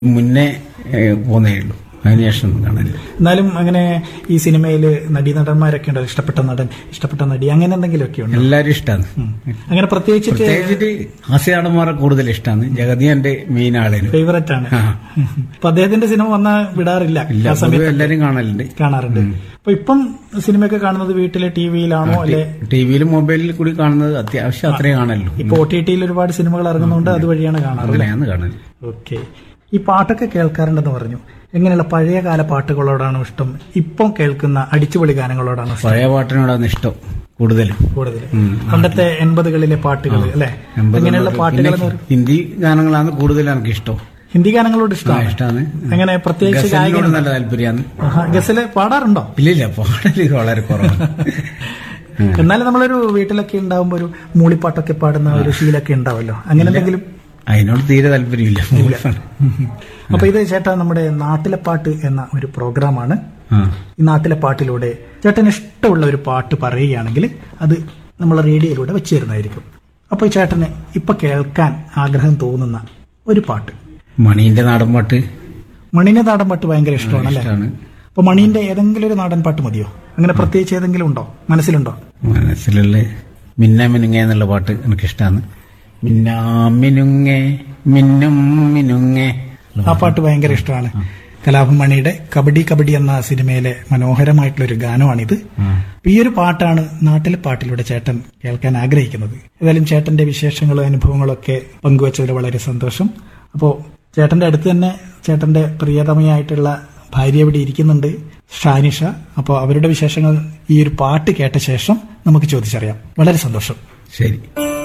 മുന്നേ ഏഹ്, പോന്നേ ഉള്ളൂ അതിനുശേഷം ഒന്നും കാണില്ല എന്നാലും അങ്ങനെ ഈ സിനിമയിൽ നടീനടന്മാരൊക്കെ ഉണ്ടല്ലോ ഇഷ്ടപ്പെട്ട നടൻ ഇഷ്ടപ്പെട്ട നടി അങ്ങനെ എന്തെങ്കിലുമൊക്കെ ഉണ്ട് എല്ലാവരും ഇഷ്ടമാണ് അങ്ങനെ പ്രത്യേകിച്ചിട്ട് പ്രത്യേകിച്ചിട്ട് ഹാസ്യനടന്മാരെ കൂടുതൽ ഇഷ്ടമാണ് ജഗതി എന്റെ മെയിൻ ആളേനു ഫേവററ്റ് ആണ് ആ. അപ്പൊ അദ്ദേഹത്തിന്റെ സിനിമ വന്നാൽ വിടാറില്ല ഇല്ല ആ പൊതുവെ സമയത്ത് എല്ലാരും കാണലുണ്ട് കാണാറുണ്ട് അപ്പൊ ഇപ്പം സിനിമയൊക്കെ കാണുന്നത് വീട്ടിലെ ടി വിയിലാണോ അല്ലെ ടിവിയിലും മൊബൈലിൽ കൂടി കാണുന്നത് അത്യാവശ്യം അത്രയും കാണല്ലോ ഇപ്പൊ ഒ ടി ടിയിൽ ഒരുപാട് സിനിമകൾ ഇറങ്ങുന്നുണ്ട് അതുവഴിയാണ് കാണാറ് അങ്ങനെയാണ് കാണല് ഓക്കെ ഈ പാട്ടൊക്കെ കേൾക്കാറുണ്ടെന്ന് പറഞ്ഞു എങ്ങനെയുള്ള പഴയ കാല പാട്ടുകളോടാണോ ഇഷ്ടം ഇപ്പം കേൾക്കുന്ന അടിച്ചുപൊളി ഗാനങ്ങളോടാണോ ഇഷ്ടം പഴയ പാട്ടിനോടാണ് ഇഷ്ടം കൂടുതലും കൂടുതൽ പണ്ടത്തെ എൺപതുകളിലെ പാട്ടുകൾ അല്ലെ എൺപത് എങ്ങനെയുള്ള പാട്ടുകൾ പിന്നെ എന്ന് പറയും ഹിന്ദി ഗാനങ്ങളാണ് കൂടുതൽ എനിക്ക് ഇഷ്ടം ഹിന്ദി ഗാനങ്ങളോട് ആ, ഇഷ്ടമാണ് ഇഷ്ടമാണ് എങ്ങനെ പ്രത്യേകിച്ച് ഗസലിനോട് ഗായകൻ നല്ല താല്പര്യമാണ് ആഹാ, ഗസല് പാടാറുണ്ടോ ഇല്ലില്ല പാടല് വളരെ കുറവാണ് എന്നാലും നമ്മളൊരു വീട്ടിലൊക്കെ ഉണ്ടാവുമ്പോ ഒരു മൂളിപ്പാട്ടൊക്കെ പാടുന്ന ഒരു ശീലൊക്കെ ഉണ്ടാവല്ലോ അങ്ങനെ എന്തെങ്കിലും അതിനോട് തീരെ താല്പര്യമില്ല അപ്പൊ ഇത് ചേട്ടാ നമ്മുടെ നാട്ടിലെ പാട്ട് എന്ന ഒരു പ്രോഗ്രാമാണ് ആ ഈ നാട്ടിലെ പാട്ടിലൂടെ ചേട്ടന് ഇഷ്ടമുള്ള ഒരു പാട്ട് പറയുകയാണെങ്കിൽ അത് നമ്മൾ റേഡിയോയിലൂടെ വെച്ച് തരുന്നതായിരിക്കും അപ്പൊ ഈ ചേട്ടന് ഇപ്പൊ കേൾക്കാൻ ആഗ്രഹം തോന്നുന്ന ഒരു പാട്ട് മണീന്റെ നാടൻ പാട്ട് മണിന്റെ നാടൻ പാട്ട് ഭയങ്കര ഇഷ്ടമാണ് അല്ലേ ഇഷ്ടമാണ് അപ്പൊ മണീന്റെ ഏതെങ്കിലും ഒരു നാടൻ പാട്ട് മതിയോ അങ്ങനെ പ്രത്യേകിച്ച് ഏതെങ്കിലും ഉണ്ടോ മനസ്സിലുണ്ടോ മനസ്സിലുള്ള മിന്ന മിനുങ്ങ എന്നുള്ള പാട്ട് എനിക്കിഷ്ടമാണ് മിന്നാ മിനുങ്ങേ മിന്നും മിനുങ്ങേ ആ പാട്ട് ഭയങ്കര ഇഷ്ടമാണ് കലാഭൻ മണിയുടെ കബഡി കബഡി എന്ന സിനിമയിലെ മനോഹരമായിട്ടുള്ള ഒരു ഗാനമാണിത് അപ്പൊ ഈ ഒരു പാട്ടാണ് നാട്ടിലെ പാട്ടിലൂടെ ചേട്ടൻ കേൾക്കാൻ ആഗ്രഹിക്കുന്നത് ഏതായാലും ചേട്ടന്റെ വിശേഷങ്ങളും അനുഭവങ്ങളും ഒക്കെ പങ്കുവച്ചതിൽ വളരെ സന്തോഷം അപ്പോ ചേട്ടന്റെ അടുത്ത് തന്നെ ചേട്ടന്റെ പ്രിയതമയായിട്ടുള്ള ഭാര്യ ഇവിടെ ഇരിക്കുന്നുണ്ട് ഷാനിഷ അപ്പോൾ അവരുടെ വിശേഷങ്ങൾ ഈ ഒരു പാട്ട് കേട്ട ശേഷം നമുക്ക് ചോദിച്ചറിയാം വളരെ സന്തോഷം ശരി